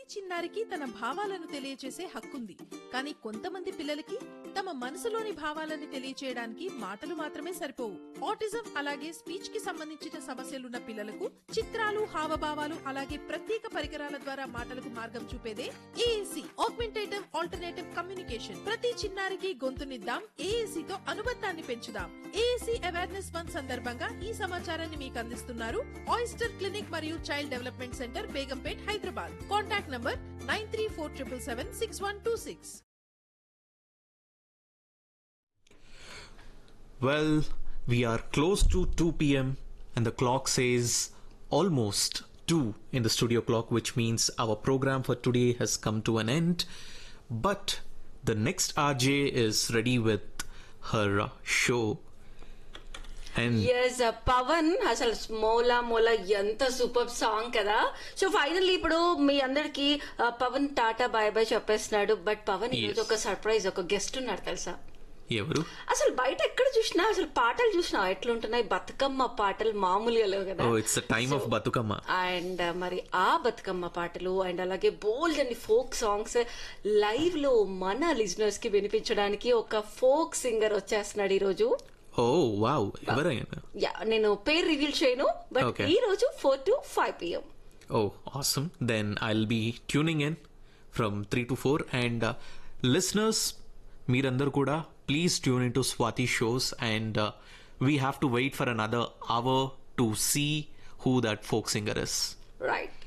ప్రతి చిన్నారికి తన భావాలను తెలియచేసే హక్కుంది కానీ కొంతమంది పిల్లలకి తమ మనసులోని భావాలను తెలియచేయడానికి మాటలు మాత్రమే సరిపోవు ఆటిజం అలాగే స్పీచ్ కి సంబంధించిన సమస్యలున్న పిల్లలకు చిత్రాలు హావభావాలు అలాగే ప్రత్యేక పరికరాల ద్వారా మాటలకు మార్గం చూపేదే ఏఏసి ఆగ్మెంటేటివ్ ఆల్టర్నేటివ్ కమ్యూనికేషన్ ప్రతి చిన్నారికి గొంతునిద్దాం ఏఏసి తో అనుబంధాన్ని పెంచుదాం ఏఏసి అవేర్నెస్ మంత్ సందర్భంగా ఈ సమాచారాన్ని మీకు అందిస్తున్నారు ఆయిస్టర్ క్లినిక్ మరియు child development centre Begumpet Hyderabad contact number nine three four triple seven six one two six Well, we are close to 2 p.m. and the clock says almost 2 in the studio clock, which means our program for today has come to an end. But the next RJ is ready with her uh, show. And yes Pavan అసలు మోలా మోలా ఎంత super song కదా so finally ఇప్పుడు మీ అందరికి Pavan tata bye bye చెప్పేస్తున్నాడు but Pavan ఈరోజు Yes. ఒక సర్ప్రైజ్ ఒక గెస్ట్ ఉన్నారు తెలుసా ఎవరు అసలు బయట ఎక్కడ చూసినా అసలు పాటలు చూసినా ఎట్లుంటున్నాయి బతుకమ్మ పాటలు మామూలుగా లేవు కదా Oh, it's the time of Batukama. And మరి ఆ బతుకమ్మ పాటలు అండ్ అలాగే bold and folk songs live లో మన లిజనర్స్ కి వినిపించడానికి ఒక ఫోక్ సింగర్ వచ్చేస్తున్నాడు ఈ రోజు Oh, wow. ఎవరైనా యా నేను పేరు రివీల్ చేయను బట్ Okay. ఈ రోజు four to five PM Oh, awesome. Then I'll be tuning in from 3 to 4. And uh, listeners, మీరందరూ కూడా please tune in to Swathi shows and we have to wait for another hour to see who that folk singer is right